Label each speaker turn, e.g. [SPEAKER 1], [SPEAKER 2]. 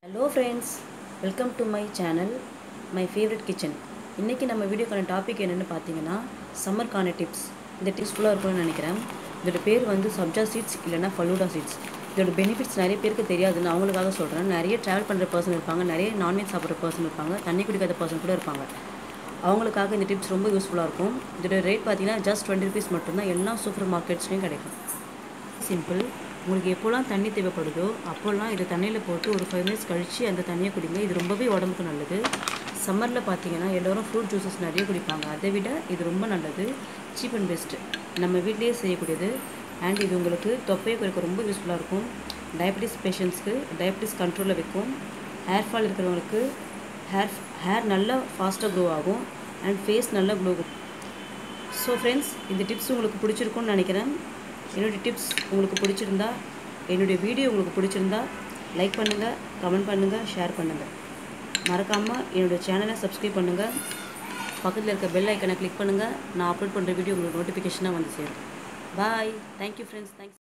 [SPEAKER 1] hello friends welcome to my channel my favourite kitchen இன்றைக்கி நம்ம வீடியோக்கான டாபிக் என்னென்னு பார்த்தீங்கன்னா சம்மர்க்கான டிப்ஸ் இந்த டிப்ஸ் ஃபுல்லாக இருக்கும்னு நினைக்கிறேன் இதோட பேர் வந்து சப்ஜா சீட்ஸ் இல்லைன்னா ஃபலூடா சீட்ஸ் இதோட பெனிஃபிட்ஸ் நிறைய பேருக்கு தெரியாதுன்னு அவங்களுக்காக சொல்கிறேன் நிறைய ட்ராவல் பண்ணுற பர்சன் இருப்பாங்க நிறைய நான்வெஜ் சாப்பிட்ற பர்சன் இருப்பாங்க தண்ணி குடிக்காத பர்சன் கூட இருப்பாங்க அவங்களுக்காக இந்த டிப்ஸ் ரொம்ப யூஸ்ஃபுல்லாக இருக்கும் இதோட ரேட் பார்த்தீங்கன்னா ஜஸ்ட் டுவெண்ட்டி ருபீஸ் மட்டும்தான் எல்லா சூப்பர் மார்க்கெட்ஸ்லையும் கிடைக்கும் சிம்பிள் உங்களுக்கு எப்போல்லாம் தண்ணி தேவைப்படுதோ அப்போல்லாம் இதை தண்ணியில் போட்டு ஒரு ஃபைவ் மினிட்ஸ் கழித்து அந்த தண்ணியை குடிங்க இது ரொம்பவே உடம்புக்கு நல்லது சம்மரில் பார்த்தீங்கன்னா எல்லோரும் ஃப்ரூட் ஜூஸஸ் நிறைய குடிப்பாங்க அதை விட இது ரொம்ப நல்லது சீப் அண்ட் பெஸ்ட்டு நம்ம வீட்லேயே செய்யக்கூடியது அண்ட் இது உங்களுக்கு தொப்பையை குறைக்க ரொம்ப யூஸ்ஃபுல்லாக இருக்கும் டயபெட்டிஸ் பேஷண்ட்ஸ்க்கு டயபெட்டிஸ் கண்ட்ரோலில் வைக்கும் ஹேர் ஃபால் இருக்கிறவங்களுக்கு ஹேர் ஹேர் நல்லா ஃபாஸ்ட்டாக க்ரோ ஆகும் அண்ட் ஃபேஸ் நல்லா க்ளோ ஸோ ஃப்ரெண்ட்ஸ் இந்த டிப்ஸ் உங்களுக்கு பிடிச்சிருக்கும்னு நினைக்கிறேன் என்னுடைய டிப்ஸ் உங்களுக்கு பிடிச்சிருந்தா என்னுடைய வீடியோ உங்களுக்கு பிடிச்சிருந்தா லைக் பண்ணுங்கள் கமெண்ட் பண்ணுங்கள் ஷேர் பண்ணுங்கள் மறக்காமல் என்னுடைய சேனலை சப்ஸ்கிரைப் பண்ணுங்கள் பக்கத்தில் இருக்க பெல் ஐக்கனை கிளிக் பண்ணுங்கள் நான் அப்லோட் பண்ணுற வீடியோ உங்களுக்கு நோட்டிஃபிகேஷனாக வந்து சேரும் பாய் தேங்க்யூ ஃப்ரெண்ட்ஸ் தேங்க்ஸ்